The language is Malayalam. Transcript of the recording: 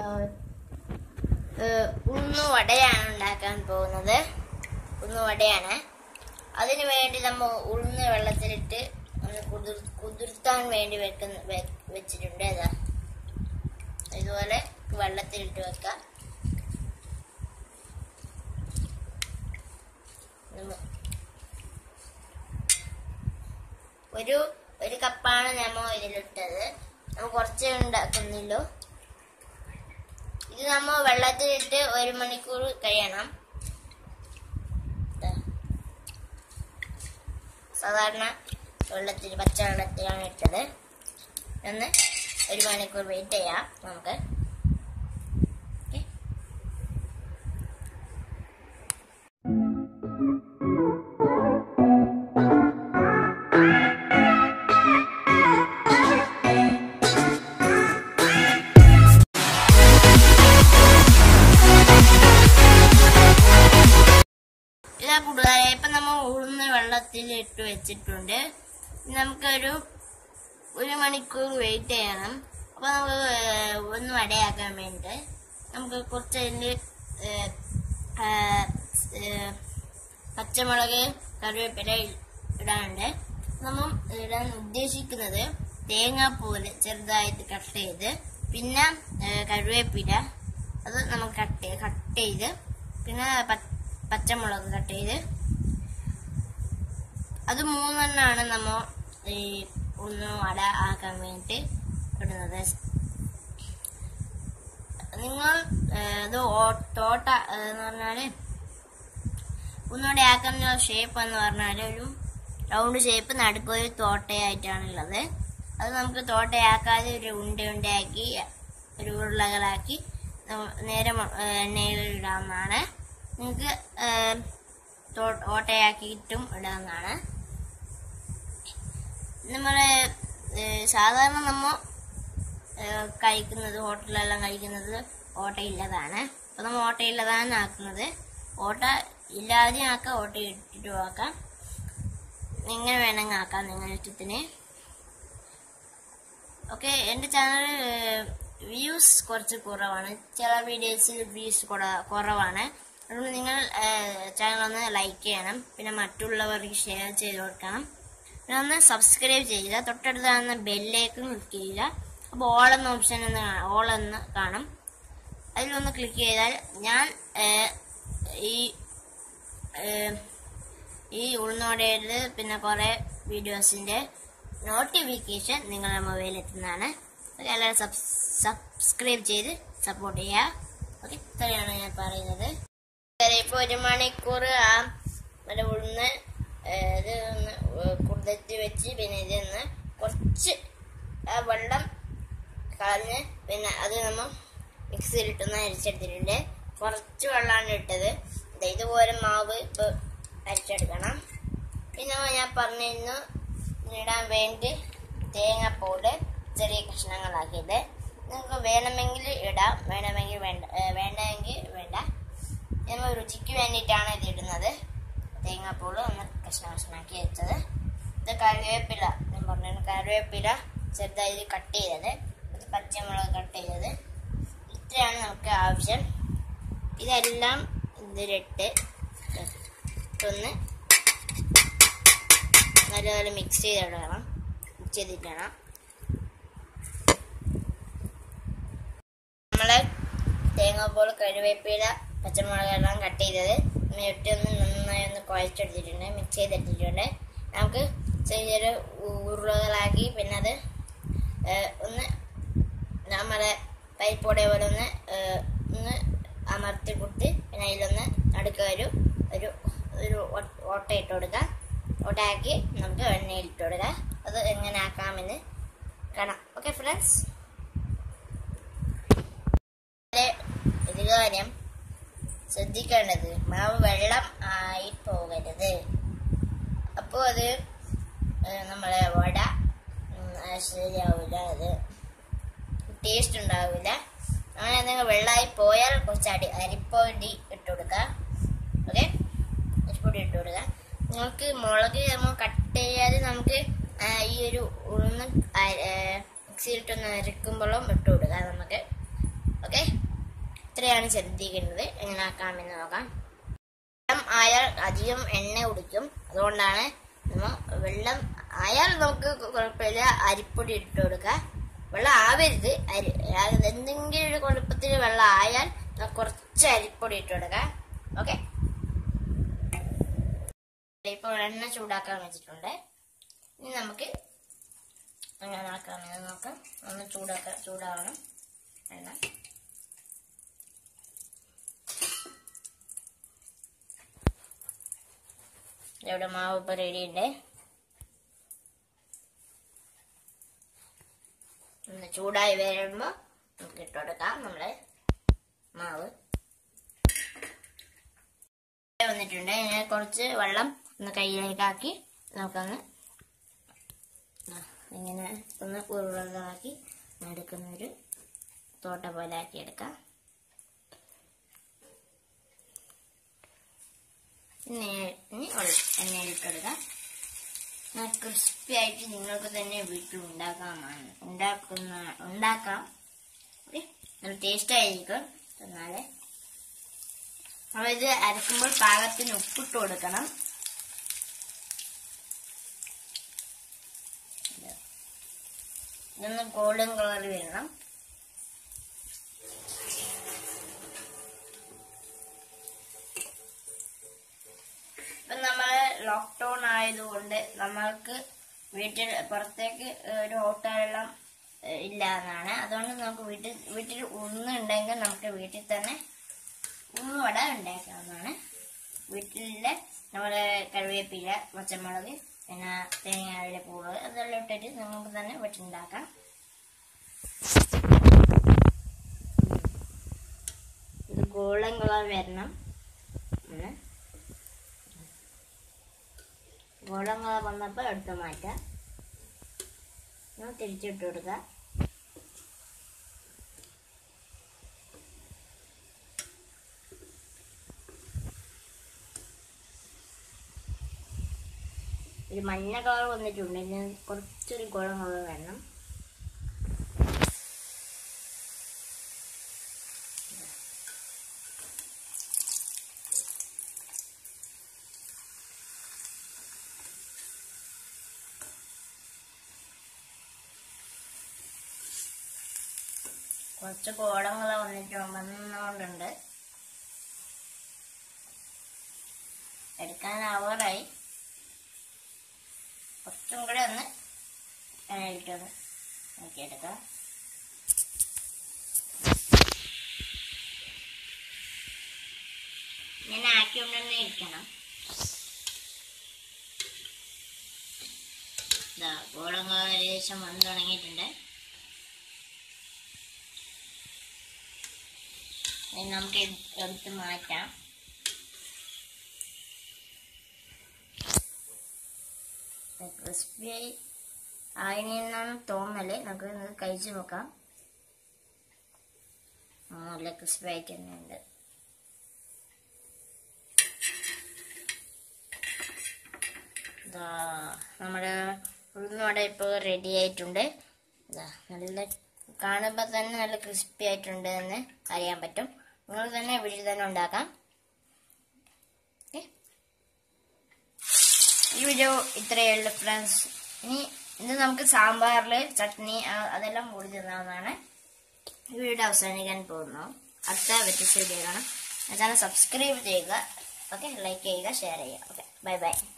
ഉണ്ണു വടയാണ് ഉണ്ടാക്കാൻ പോകുന്നത് ഉണ്ണു വടയാണ് അതിനു വേണ്ടി നമ്മൾ ഉഴുന്ന് വെള്ളത്തിലിട്ട് ഒന്ന് കുതിർ കുതിർത്താൻ വേണ്ടി വെക്കുന്ന വെ- വെച്ചിട്ടുണ്ട് ഇതാ ഇതുപോലെ വെള്ളത്തിലിട്ട് വെക്കാം നമ്മ- ഒരു ഒരു കപ്പാണ് നമ്മ ഇതിലിട്ടത് നമ്മൾ കുറച്ചേ ഉണ്ടാക്കുന്നില്ലോ ഇത് നമ്മ വെള്ളത്തിലിട്ട് ഒരു മണിക്കൂർ കഴിയണം ദാ. സാധാരണ വെള്ളത്തിൽ പച്ച വെള്ളത്തിലാണ് ഇട്ടത് ഒന്ന് ഒരു മണിക്കൂർ വെയിറ്റ് ചെയ്യാം നമുക്ക് ഓക്കേ. ഇതാ കൂടുതലായി ഇപ്പൊ നമ്മൾ ഉഴുന്ന് വെള്ളത്തിൽ ഇട്ട് വെച്ചിട്ടുണ്ട് ഇനി നമുക്കൊരു ഒരു മണിക്കൂർ വെയിറ്റ് ചെയ്യണം അപ്പൊ നമുക്ക് ഏഹ്, ഒന്ന് വടയാക്കാൻ വേണ്ടി നമുക്ക് കുറച്ച് അതില് ഏഹ്, ആഹ്, ഏഹ്, പച്ചമുളക് കറിവേപ്പില ഇടാനുണ്ട് നമ്മൾ ഇടാൻ ഉദ്ദേശിക്കുന്നത് തേങ്ങാപ്പൂല് ചെറുതായിട്ട് കട്ട് ചെയ്ത് പിന്നെ ഏഹ്, കറിവേപ്പില അത് നമുക്ക് കട്ട് കട്ട് ചെയ്ത് പിന്നെ പ- പച്ചമുളക് കട്ട് ചെയ്ത് അത് മൂന്നെണ്ണാണ് നമ്മ ഈ ഒന്ന് വട ആക്കാൻ വേണ്ടിട്ട് ഇടുന്നത് നിങ്ങൾ ഏഹ്, ഇത് ഓ- തോട്ട ഏഹ്, എന്ന് പറഞ്ഞാല് ഒന്നുകൂടെ ആക്കുന്ന ഷേപ്പ് എന്ന് പറഞ്ഞാൽ ഒരു റൗണ്ട് ഷേപ്പ് നടുക്കൊരു തോട്ടയായിട്ടാണുള്ളത് അത് നമുക്ക് തോട്ടയാക്കാതെ ഒരു ഉണ്ട ഉണ്ടയാക്കി ഒരു ഉരുളകളാക്കി നമ്മ- നേരെ മ- ഏഹ് എണ്ണയിൽ ഇടാവുന്നതാണ് നിങ്ങൾക്ക് ഏഹ്, തോ- ഓട്ടയാക്കിയിട്ടും ഇടാവുന്നതാണ് നമ്മള് ഏഹ്, സാധാരണ നമ്മ ഏഹ്, കഴിക്കുന്നത് ഹോട്ടലിലെല്ലാം കഴിക്കുന്നത് ഓട്ടയില്ലതാണ് അപ്പൊ നമ്മൾ ഓട്ടയില്ലതാണ് ആക്കുന്നത് ഓട്ട ഇല്ലാതെ ആക്കാം ഓട്ട ഇട്ടിട്ട് ആക്കാം എങ്ങനെ വേണമെങ്കിൽ ആക്കാം നിങ്ങളുടെ ഇഷ്ടത്തിന് ഓക്കെ എൻ്റെ ചാനൽ വ്യൂസ് കുറച്ച് കുറവാണ് ചില വീഡിയോസിൽ വ്യൂസ് കുറവാണ് അതുകൊണ്ട് നിങ്ങൾ ചാനൽ ഒന്ന് ലൈക്ക് ചെയ്യണം പിന്നെ മറ്റുള്ളവർക്ക് ഷെയർ ചെയ്ത് കൊടുക്കണം പിന്നെ ഒന്ന് സബ്സ്ക്രൈബ് ചെയ്യുക തൊട്ടടുത്ത് കാണുന്ന ബെല്ലേക്ക് ക്ലിക്ക് ചെയ്യുക അപ്പോൾ ഓൾ എന്ന ഓപ്ഷൻ എന്ന് കാണാം ഓൾ എന്ന് കാണും അതിലൊന്ന് ക്ലിക്ക് ചെയ്താൽ ഞാൻ ഏഹ്, ഈ ഏഹ്, ഈ ഉൾനോടയിൽ പിന്നെ കുറെ വീഡിയോസിന്റെ നോട്ടിഫിക്കേഷൻ നിങ്ങളുടെ മൊബൈലിൽ എത്തുന്നതാണ് ഓക്കെ എല്ലാവരും സബ് സബ്സ്ക്രൈബ് ചെയ്ത് സപ്പോർട്ട് ചെയ്യുക ഓക്കെ ഇത്രയാണ് ഞാൻ പറയുന്നത് ഇപ്പൊ ഒരു മണിക്കൂർ ആ മറ്റേ ഉഴുന്ന് ഏഹ്, ഇത് ഒന്ന് കുതിർത്തി വെച്ച് പിന്നെ ഇതൊന്ന് കുറച്ച് ആ വെള്ളം കളഞ്ഞ് പിന്നെ അത് നമ്മൾ മിക്സിയിലിട്ടൊന്ന് അരിച്ചെടുത്തിട്ടുണ്ട് കുറച്ച് വെള്ളമാണ് ഇട്ടത് ദേ ഇതുപോലെ മാവ് ഇപ്പൊ അരിച്ചെടുക്കണം പിന്നെ ഞാൻ പറഞ്ഞിരുന്നു ഇടാൻ വേണ്ടി തേങ്ങാപ്പൂട് ചെറിയ കഷ്ണങ്ങളാക്കിയത് നിങ്ങൾക്ക് വേണമെങ്കിൽ ഇടാം വേണമെങ്കിൽ വേണ്ട ഏ, വേണ്ടെങ്കിൽ വേണ്ട നമ്മൾ രുചിക്ക് വേണ്ടിയിട്ടാണ് ഇത് ഇടുന്നത് തേങ്ങാപ്പൂള് ഒന്ന് കഷ്ണം കഷ്ണാക്കി വെച്ചത് ഇത് കറിവേപ്പില ഞാൻ പറഞ്ഞു കറിവേപ്പില ചെറുതായി കട്ട് ചെയ്തത് ഇത് പച്ചമുളക് കട്ട് ചെയ്തത് ഇത്രയാണ് നമുക്ക് ആവശ്യം ഇതെല്ലാം ഇതിലിട്ട് ഒന്ന് നല്ലപോലെ മിക്സ് ചെയ്തിടണം മിക്സ് ചെയ്തിട്ടണം നമ്മള് തേങ്ങാപ്പോൾ കരുവേപ്പില പച്ചമുളക് എല്ലാം കട്ട് ചെയ്തത് ഇട്ട് ഒന്ന് നന്നായി ഒന്ന് കുഴച്ചെടുത്തിട്ടുണ്ട് മിക്സ് ചെയ്തെടുത്തിട്ടുണ്ട് നമുക്ക് ചെറിയൊരു ഉരുളകളാക്കി പിന്നെ അത് ഏഹ്, ഒന്ന് നമ്മളെ പരിപ്പോടെ പോലെ ഒന്ന് ഏഹ്, ഒന്ന് അമർത്തി കൊടുത്ത് പിന്നെ അതിലൊന്ന് നടുക്ക ഒരു ഒരു ഒരു ഒ- ഓട്ട ഇട്ട് കൊടുക്കാം ഓട്ടയാക്കി നമുക്ക് എണ്ണയിൽ ഇട്ട് കൊടുക്കാം അത് എങ്ങനെ ആക്കാമെന്ന് കാണാം ഓക്കെ ഫ്രണ്ട്സ് ഒരു കാര്യം ശ്രദ്ധിക്കേണ്ടത് മാവ് വെള്ളം ആയി പോകരുത് അപ്പോൾ അത് ഏഹ്, നമ്മളെ വട ഉം, ആ, ശരിയാവില്ല അത് ടേസ്റ്റ് ഉണ്ടാവില്ല അങ്ങനെ എന്തെങ്കിലും വെള്ളമായി പോയാൽ കുറച്ച് അടി അരിപ്പൊടി ഇട്ട് കൊടുക്കുക ഓക്കെ അരിപ്പൊടി ഇട്ട് കൊടുക്കുക നിങ്ങൾക്ക് മുളക് നമ്മൾ കട്ട് ചെയ്യാതെ നമുക്ക് ആ, ഈ ഒരു ഉഴുന്ന് മിക്സിയിലിട്ടൊന്ന് അരക്കുമ്പോഴും ഇട്ട് കൊടുക്കുക നമുക്ക് ഓക്കെ ഇത്രയാണ് ശ്രദ്ധിക്കേണ്ടത് എങ്ങനെ ആക്കാമെന്ന് നോക്കാം വെള്ളം ആയാൽ അധികം എണ്ണ കുടിക്കും അതുകൊണ്ടാണ് നമ്മൾ വെള്ളം ആയാൽ നമുക്ക് കുഴപ്പമില്ല അരിപ്പൊടി ഇട്ട് കൊടുക്കുക വെള്ളം ആവരുത് അരി അത് എന്തെങ്കിലും ഒരു കുഴപ്പത്തിൽ വെള്ളം ആയാൽ നമുക്ക് കുറച്ച് അരിപ്പൊടി ഇട്ട് കൊടുക്കുക ഓക്കെ ഇപ്പോൾ എണ്ണ ചൂടാക്കാൻ വെച്ചിട്ടുണ്ട് ഇനി നമുക്ക് അങ്ങനെ ആക്കാമെന്ന് നോക്കാം ഒന്ന് ചൂടാക്കാൻ ചൂടാവണം എണ്ണ ഇവിടെ മാവ് ഇപ്പൊ റെഡി ഉണ്ട് ഒന്ന് ചൂടായി വരുമ്പോ നമുക്ക് ഇട്ട് കൊടുക്കാം നമ്മള് മാവ് വന്നിട്ടുണ്ട് ഇനി കുറച്ച് വെള്ളം ഒന്ന് കയ്യിലേക്കാക്കി നമുക്കൊന്ന് ആ, ഇങ്ങനെ ഒന്ന് ഉരുളകളാക്കി എടുക്കുന്ന ഒരു തോട്ട പോലെ ആക്കി എടുക്കാം ഇനി ഇനി ഉള്ള- എണ്ണയിലിട്ടെടുക്കാം ക്രിസ്പി ആയിട്ട് നിങ്ങൾക്ക് തന്നെ വീട്ടിൽ ഉണ്ടാക്കാമാണ് ഉണ്ടാക്കുന്ന ഉണ്ടാക്കാം ഓക്കെ നല്ല ടേസ്റ്റ് ആയിരിക്കും എന്നാല് നമ്മൾ ഇത് അരക്കുമ്പോൾ പാകത്തിന് ഉപ്പിട്ട് കൊടുക്കണം ഇതൊന്ന് ഗോൾഡൻ കളർ വരണം ഇപ്പൊ നമ്മള് ലോക്ക്ഡൌൺ ആയതുകൊണ്ട് നമ്മൾക്ക് വീട്ടിൽ പുറത്തേക്ക് ഒരു ഹോട്ടലെല്ലാം ഏഹ്, ഇല്ല എന്നാണ് അതുകൊണ്ട് നമുക്ക് വീട്ടിൽ വീട്ടിൽ ഉണ്ടെങ്കിൽ നമുക്ക് വീട്ടിൽ തന്നെ ഉള്ളുവട ഉണ്ടാക്കാവുന്നതാണ് വീട്ടിലെ നമ്മുടെ കറിവേപ്പില പച്ചമുളക് പിന്നെ തേങ്ങയുടെ പൂവ് അതെല്ലാം ഇട്ടിട്ട് നമുക്ക് തന്നെ വീട്ടിലുണ്ടാക്കാം ഇത് ഗോൾഡൻ കളർ വരണം ആണ് ഗോൾഡൻ കളർ വന്നപ്പോൾ എടുത്ത് മാറ്റാം ഞാൻ തിരിച്ചിട്ട് കൊടുക്കാം ഒരു മഞ്ഞ കളർ വന്നിട്ടുണ്ട് ഇനി കുറച്ചൊരു ഗോൾഡൻ കളർ വേണം കുറച്ച് ഗോൾഡൻ കളർ വന്നിട്ട് വന്നുകൊണ്ടുണ്ട് എടുക്കാനാവാറായി കുറച്ചും കൂടെ ഒന്ന് എണ്ണയിട്ടൊന്ന് നോക്കിയെടുക്കാം ഇങ്ങനെ ആക്കിക്കൊണ്ട് തന്നെ ഇരിക്കണം ഇതാ ഗോളങ്ങൾ ഏകദേശം വന്ന് തുടങ്ങിയിട്ടുണ്ട് ഇനി നമുക്ക് ഇത് എടുത്ത് മാറ്റാം ക്രിസ്പി ആയിനെന്നാണ് തോന്നല് നമുക്ക് ഇത് കഴിച്ചു നോക്കാം ആ, നല്ല ക്രിസ്പി ആയിട്ട് തന്നെ ഉണ്ട് ഇതാ നമ്മുടെ ഉഴുന്നുവട ഇപ്പോൾ റെഡി ആയിട്ടുണ്ട് ഇതാ നല്ല കാണുമ്പോൾ തന്നെ നല്ല ക്രിസ്പി ആയിട്ടുണ്ട് എന്ന് അറിയാൻ പറ്റും നിങ്ങൾ തന്നെ വീട്ടിൽ തന്നെ ഉണ്ടാക്കാം ഓക്കെ ഈ വീഡിയോ ഇത്രയേ ഉള്ളൂ ഫ്രണ്ട്സ് ഇനി ഇത് നമുക്ക് സാമ്പാറിൽ ചട്നി ആ, അതെല്ലാം കൂടി തിന്നാവുന്നതാണ് ഈ വീഡിയോ അവസാനിക്കാൻ പോകുന്നു അടുത്ത വ്യത്യസ്ത വീഡിയോ കാണാം ചാനൽ സബ്സ്ക്രൈബ് ചെയ്യുക ഓക്കെ ലൈക്ക് ചെയ്യുക ഷെയർ ചെയ്യുക ഓക്കെ ബൈ ബൈ